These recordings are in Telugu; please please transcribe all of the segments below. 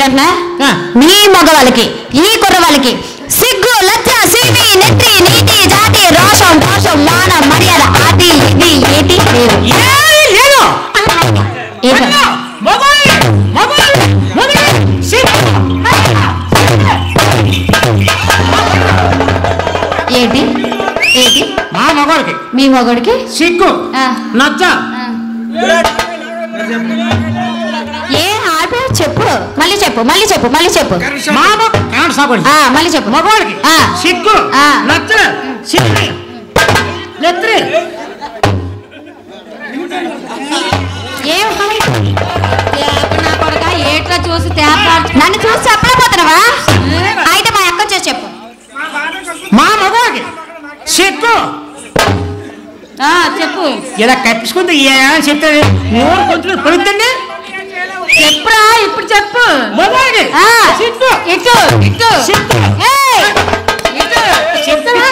ఏంటంటే ఆ. మీ మగవాళ్ళకి ఈ కుర్రవాళ్ళకి సిగ్గు లజ్జ సిమి నెత్తి నీతి జాతి రోషం దోషం మాన మర్యాద అది ఇది ఏటి లేదు ఏమీ లేదు ఏంటి? అన్నా, మొగోళ్ళు, మొగోళ్ళు, మొగోళ్ళు, సిగ్గు. ఏంటి ఏంటి మా మగోళ్ళకి మీ మగవాడికి సిగ్గు ఆ. నచ్చ ఆ. ఏ ఆపే చెప్పు మళ్ళీ చెప్పు మళ్ళీ చెప్పు మళ్ళీ చెప్పు మా మొగ- ఏమంట సాకోండి ఆ మళ్ళీ చెప్పు మగవాళ్ళకి ఆ. సిగ్గు ఆ. నచ్చ సిగ్గు నెత్రి ఏం నా కొడక ఏట్లా చూసి తేప నన్ను చూసి చెప్పలేకపోతున్నావా అయితే మా అక్క చేసి చెప్పు మా మగవాళ్ళకి సిగ్గు ఆ, చెప్పు ఇలా కప్పించుకుంటే ఏమని చెప్తాడు నోరు కొంచెం పడుతుంది చెప్పురా ఇప్పుడు చెప్పు మగవాళ్ళకి ఆ. సిగ్గు ఇటు ఇటు సిగ్గు ఏయ్! ఇటు చెప్తావా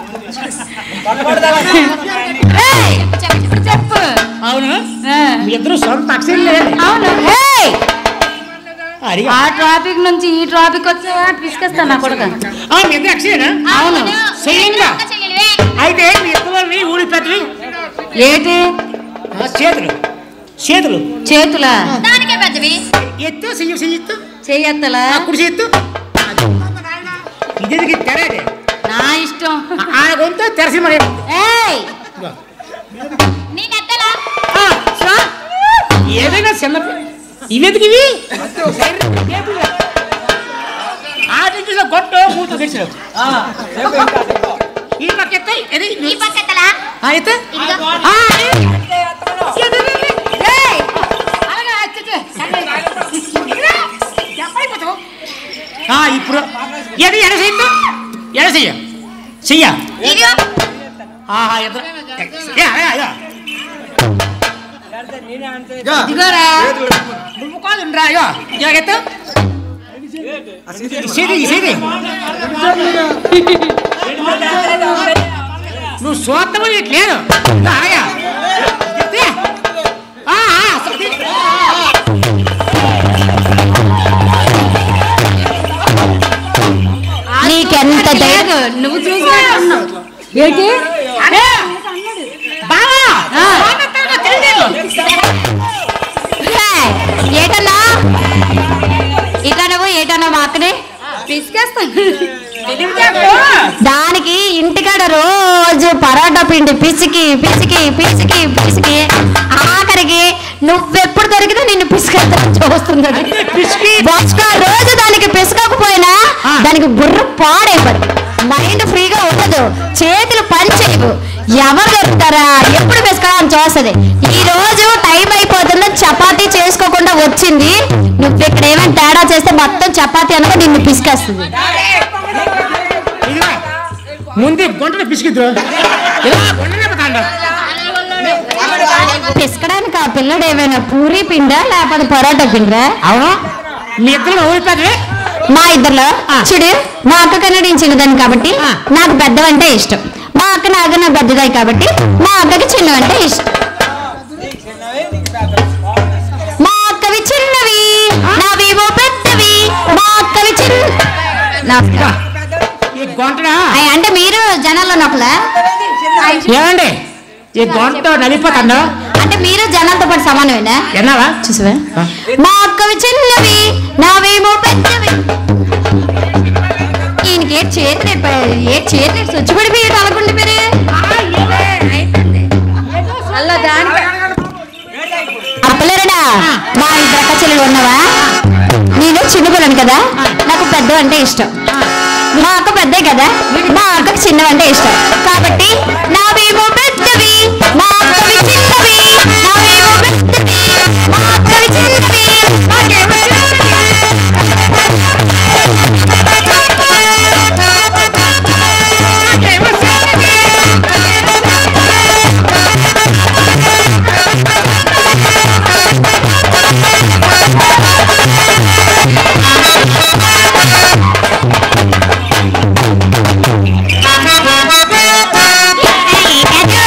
ఏయ్! ఇప్పుడు చెప్పు అవును ఆ, మీ ఇద్దరు సొంత అక్షరం లేదు అవును ఏయ్! అడిగా ఆ ట్రాఫిక్ నుంచి ఈ ట్రాఫిక్ వచ్చే పిసికేస్తాను నా కొడుక ఆ, మీ ఇద్దరు అక్షరేనా అవును చెయ్యంగా అయితే మీ ఇద్దరు ఊడి పెద్దవి ఏంటి ఆ, చేతులు చేతులు చేతుల దానికే పెద్దవి ఎత్తు చెయ్యి చెయ్యొత్తు చెయ్యత్తలా అప్పుడు చేయొత్తు ఇది తెరదే నా ఇష్టం ఆ గొంతు తెరసి మరి ఏయ్! ఏదైనా చిన్న ఇవెందుకు ఇవి ఆటించిన గొట్టు మూత తెచ్చినావు ఈ పక్క ఎత్తాయి ఇది ఈ పక్కతలా ఆ, ఎత్తు. ఇదిగో. ఆ, ఏ. ఇది, ఇది, ఇది. ఏయ్! అలాగే, అచ్చ, అచ్చ. ఇక్కడ. చెప్పైపోతావు. ఆ, ఇప్పుడు ఎది ఎడ చెయ్యొద్దు ఎడ చెయ్య చెయ్య ఇదిగో. ఆహా ఎద యా యా యా ఇదిగోరా నువ్వు కాదు రా యో జాగ్రత్త సీది సీది నువ్వు సోత్తము లేదు ఆగా నీకెంత ధైర్యం లేదు నువ్వు చూసుకుంటున్నావు ఏంటి బావా ఆ. ఏయ్! ఏటన్నా ఇట్లా నువ్వు ఏటన్నా మా అక్కనే పిసికేస్తాను దానికి ఇంటికాడ రోజు పరోటా పిండి పిసికి పిసికి పిసికి పిసికి ఆఖరికి నువ్వెప్పుడు దొరికినా నిన్ను పిసికేస్తా చూస్తుంది పిసికి? ఒక్క రోజు దానికి పిసకకపోయినా ఆ. దానికి బుర్ర పాడైపోదు మైండ్ ఫ్రీగా ఉండదు చేతులు పని చేయవు ఎవరు దొరుకుతారా ఎప్పుడు పిసకాలని చూస్తుంది ఈ రోజు టైం అయిపోతుందని చపాతీ చేసుకోకుండా వచ్చింది నువ్వు ఇక్కడ ఏమైనా తేడా చేస్తే మొత్తం చపాతీ అనగా నిన్ను పిసికేస్తుంది ఇదిగో, ముందు గుంటను పిసికిద్దు ఇలా గుంటనే పోతాండు. పిసకడానికి ఆ పిల్లడు ఏమైనా పూరి పిండా లేకపోతే పరోటా పిండా అవును మీ ఇద్దరు ఊడిపోతుంది మా ఇద్దరిలో ఆ. చూడు మా అక్క కన్నా నేను చిన్నదాన్ని కాబట్టి ఆ. నాకు పెద్దవంటే ఇష్టం మా అక్క నాకన్నా పెద్దదాయి కాబట్టి మా అక్కకి చిన్నవంటే ఇష్టం మా అక్కవి చిన్నవి నావేమో పెద్దవి మా అక్కవి చిన్న నమస్కారం. ఈ గుంటనా అయ్ అంటే మీరు జనాల్లో నొక్కలా ఏమండి ఈ గుంట నలిపోతాడు అంటే మీరు జనాలతో పాటు సమానమేనా ఎన్నావా చూసావా ఆ. మా అక్కవి చిన్నవి నావేమో పెద్దవి ఈయనకి ఏ చేతులు ఏ చేతులు స్వచ్ఛపడిపోయాడు అనుకుంటే మీరు అలా దాని అప్పలేరడా మా ఇద్దరు అక్క చెల్లెలు ఉన్నవా నేను చిన్నపిల్లని కదా నాకు పెద్ద అంటే ఇష్టం మా అక్క పెద్దే కదా మా అక్కకి చిన్నవంటే ఇష్టం కాబట్టి నావేమో పెద్దవి మా అక్కవి చిన్నవి నావేమో పెద్దవి మా అక్కవి చిన్నవి నాకేమో చిన్నవి.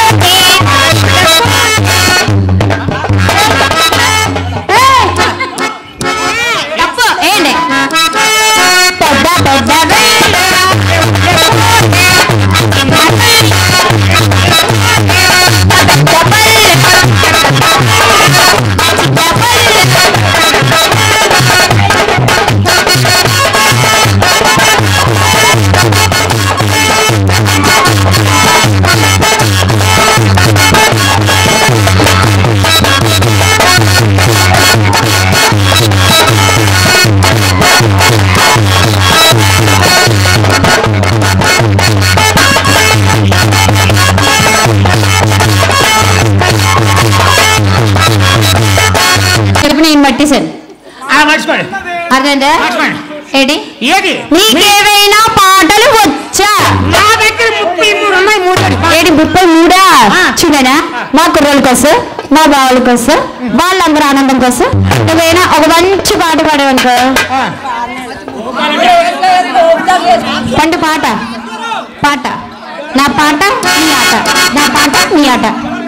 కట్టేశాను ఆ మర్చిపోండి అర్థందా మర్చిపోండి ఏంటి ఏది నీకేమైనా పాటలు వచ్చా నా దగ్గర ముప్పై మూడు ఉన్నాయి మూడు ఏడు ముప్పై మూడా ఆ. చూడనా మా కుర్రోళ్ళ కోసం మా బావుల కోసం వాళ్ళందరూ ఆనందం కోసం నువ్వైనా ఒక మంచి పాట పాడేవనుకో పండు పాట పాట నా పాట నీ ఆట నా పాట నీ ఆట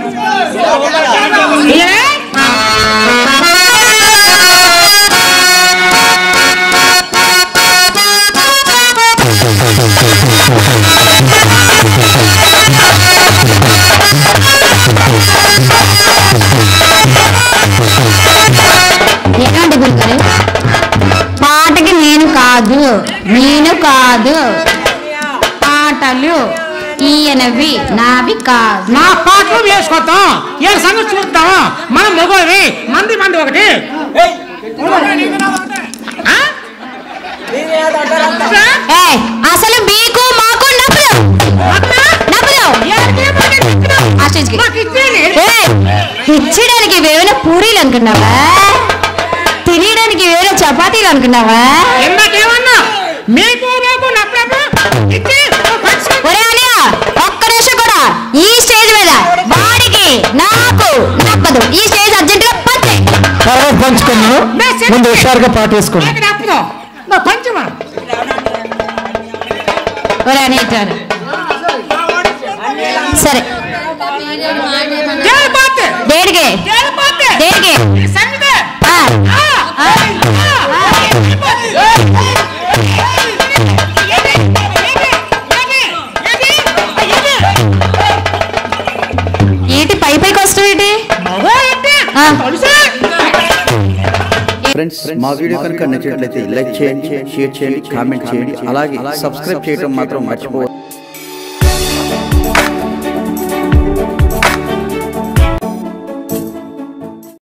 ఏమంటే గురుగారు పాటకి నేను కాదు నేను కాదు పాటలు ఈయనవి నావి కాదు నా పాటలు వేసుకొద్దాం ఏ సంగతి చూద్దాం మనం మొగోవి మంది మంది ఒకటి ఆ? ఏయ్, అసలు మీకు మాకు నవ్వులు నవ్వులు ఆ స్టేజ్కి. నాకు ఇచ్చేయండి. ఏయ్, ఇచ్చడానికి వేరే పూరీలు అనుకున్నావా తినడానికి వేరే చపాతీలు అనుకున్నావా ఇందాకేమన్నా మీకు మీకు నప్పుడు ఇచ్చి ఓ పచ్చి ఒరే అలియా ఒక్క నిమిషం కూడా ఈ స్టేజ్ మీద వాడికి నాకు నప్పదు ఈ స్టేజ్ అర్జెంట్ గా పంచే తర్వాత పంచుకున్నాను ముందు హుషారుగా పాట వేసుకోండి నాకు నప్పదు నా పంచమా ఒరే అని ఇచ్చారు సరే దేని పాతే దేనికి దేని పాతే దేనికి ఈ సంగతే ఆ, ఆ, ఆ, ఆ, ఏది? ఏది? ఏది? ఏది? ఏది? ఏంటి పై పైకి వస్తావు ఏంటి మగో ఏంటి? ఆ. తెలుసా? ఫ్రెండ్స్ మా వీడియో కనుక నచ్చినట్లయితే లైక్ చేయండి షేర్ చేయండి కామెంట్ చేయండి అలాగే సబ్స్క్రైబ్ చేయడం మాత్రం మర్చిపోవద్దు